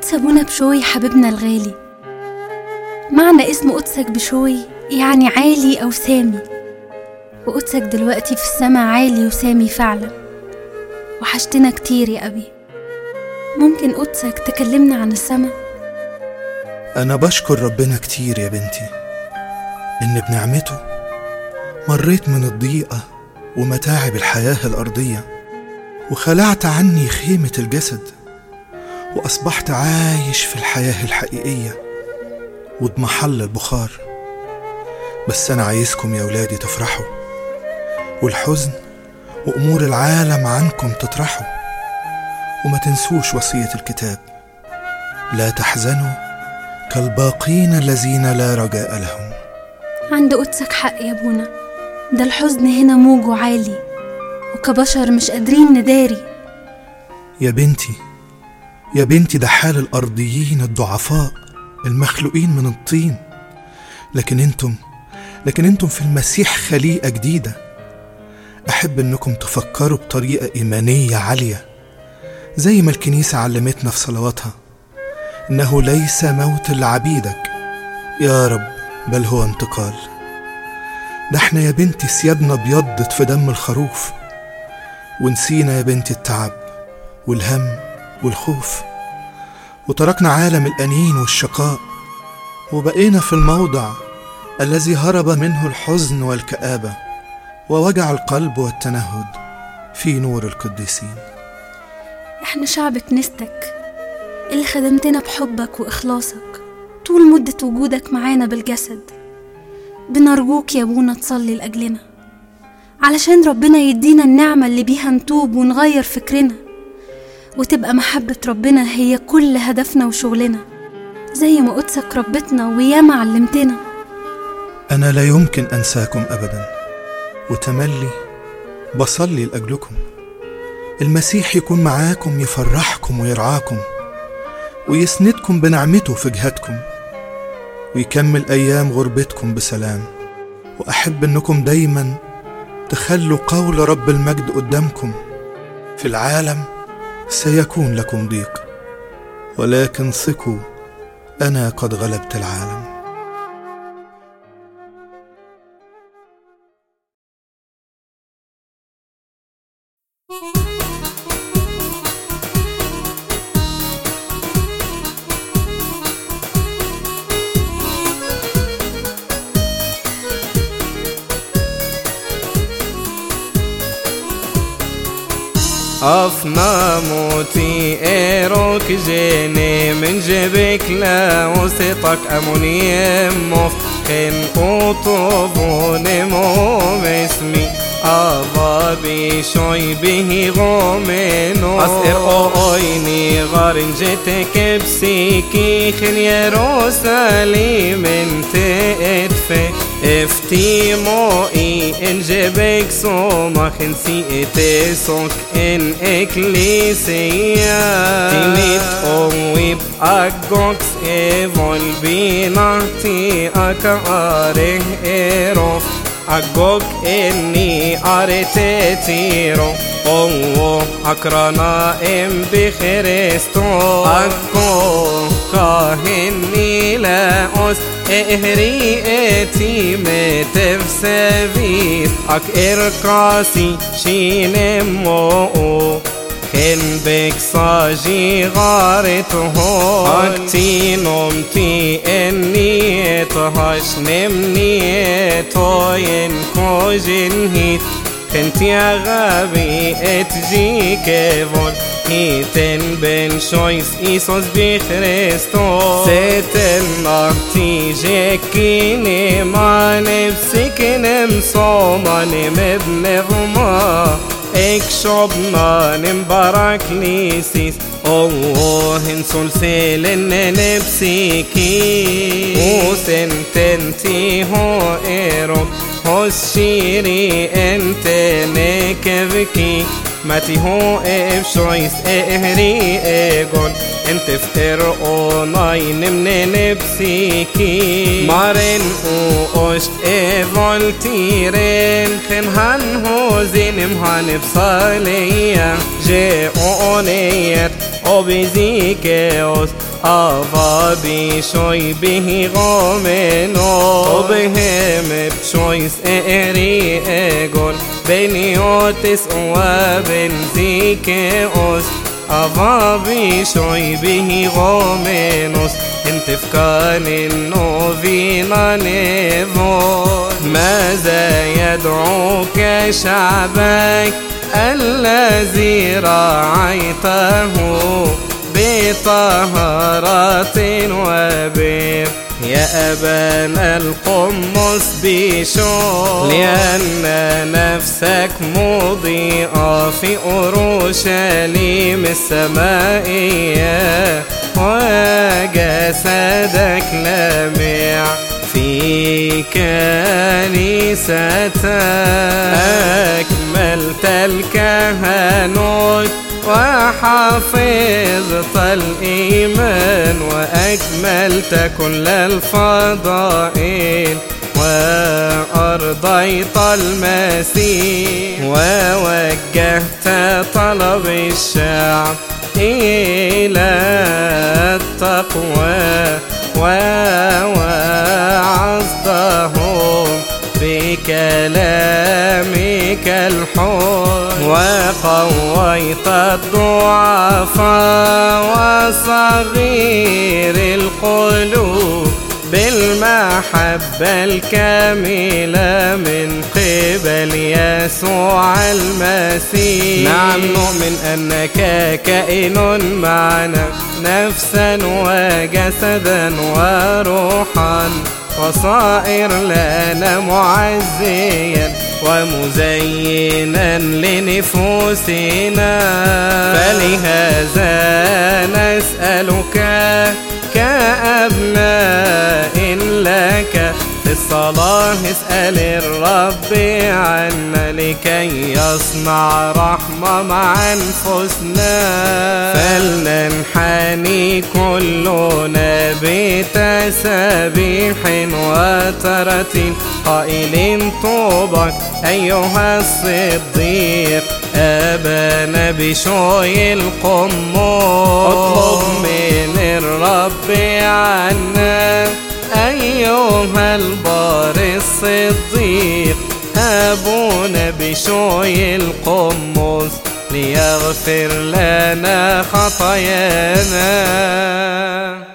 قدس أبونا بشوي حبيبنا الغالي معنى اسم قدسك بشوي يعني عالي أو سامي وقدسك دلوقتي في السما عالي وسامي فعلا وحشتنا كتير يا أبي ممكن قدسك تكلمنا عن السما أنا بشكر ربنا كتير يا بنتي إن بنعمته مريت من الضيقة ومتاعب الحياة الأرضية وخلعت عني خيمة الجسد وأصبحت عايش في الحياة الحقيقية وبمحل البخار بس أنا عايزكم يا ولادي تفرحوا والحزن وأمور العالم عنكم تطرحوا وما تنسوش وصية الكتاب لا تحزنوا كالباقين الذين لا رجاء لهم عند قدسك حق يا أبونا ده الحزن هنا موجه عالي وكبشر مش قادرين نداري يا بنتي يا بنتي ده حال الأرضيين الضعفاء المخلوقين من الطين لكن انتم لكن انتم في المسيح خليقة جديدة أحب إنكم تفكروا بطريقة إيمانية عالية زي ما الكنيسة علمتنا في صلواتها إنه ليس موت لعبيدك يا رب بل هو انتقال ده احنا يا بنتي ثيابنا ابيضت في دم الخروف ونسينا يا بنتي التعب والهم والخوف وتركنا عالم الأنين والشقاء وبقينا في الموضع الذي هرب منه الحزن والكآبة ووجع القلب والتنهد في نور القديسين احنا شعب كنيستك اللي خدمتنا بحبك وإخلاصك طول مدة وجودك معانا بالجسد بنرجوك يا أبونا تصلي لأجلنا علشان ربنا يدينا النعمة اللي بيها نتوب ونغير فكرنا وتبقى محبة ربنا هي كل هدفنا وشغلنا زي ما قدسك ربتنا وياما علمتنا أنا لا يمكن أنساكم أبدا وتملي بصلي لأجلكم المسيح يكون معاكم يفرحكم ويرعاكم ويسندكم بنعمته في جهادكم ويكمل أيام غربتكم بسلام وأحب إنكم دايما تخلوا قول رب المجد قدامكم في العالم سيكون لكم ضيق ولكن ثقوا أنا قد غلبت العالم أفنا موتي إيروك جيني من جبك لا وسطك أموني مف خن قطبون مو اسمي أضابي شوي به غومنو أسئر أويني غارن جتك بسيكي خن يروساليم انت ادفي افتي موئي ان جبك سوما خنسي اتسوك ان اكليسيا تيميت اوي بأجوكس ايفول بيناتي اكاره ايروف أجوك إني أرتتيرو أوه أكرنا إم بخريستو أكو كاهني لا أس إهري إتي متف سبيت أك إرقاسي شين مو خن بك صاجي غارته أكتي نمتي إني تهش نمني توين كوجن هيت خنت يا غبي اتجي كيفون هيتن بن شويس إيسوس بخريستو ستن نغتي جيكيني ما نفسك نمصوما نمبن ضما اكشبنا نمبارك ليسيس اوه انسول سيلن نفسيكي وسنتنتي هو ايروك هوشيري انت نكبكي ماتي هو ابشويس اهري ايجون انت فتر او ناين من نبسيكي مارن او اشت ايفولتيرين خن هن هو زين مهان بصاليا جي اونيت او بيزيكيوس Ava bishoi bihi gomeno Obhem bshois eri egon Beniotis uwa benzikeos Ava bishoi bihi gomenos انت في كان النوفينا نيفون ماذا يدعوك شعبك الذي رعيته بطهارة وبر يا أبانا القمص بشوق لأن نفسك مضيئة في أورشليم السمائية وجسدك لامع في كنيستك أكملت الكهنوت وحفظت الإيمان وأكملت كل الفضائل وأرضيت المسيح ووجهت طلب الشعب إلى التقوى ووعظتهم بكلامك الحر وقويت الضعفاء وصغير القلوب بالمحبة الكاملة من قبل يسوع المسيح نعم نؤمن أنك كائن معنا نفسا وجسدا وروحا وصائر لنا معزيا ومزينا لنفوسنا فلهذا نسألك كأبناء لك في الصلاة اسأل الرب عنا لكي يصنع رحمة مع أنفسنا فلننحني كلنا بتسابيح وترتيل قائل طوبك أيها الصديق أبانا بشوي القمور اطلب من الرب عنا أيها البار الصديق أبونا بشوي القمص ليغفر لنا خطايانا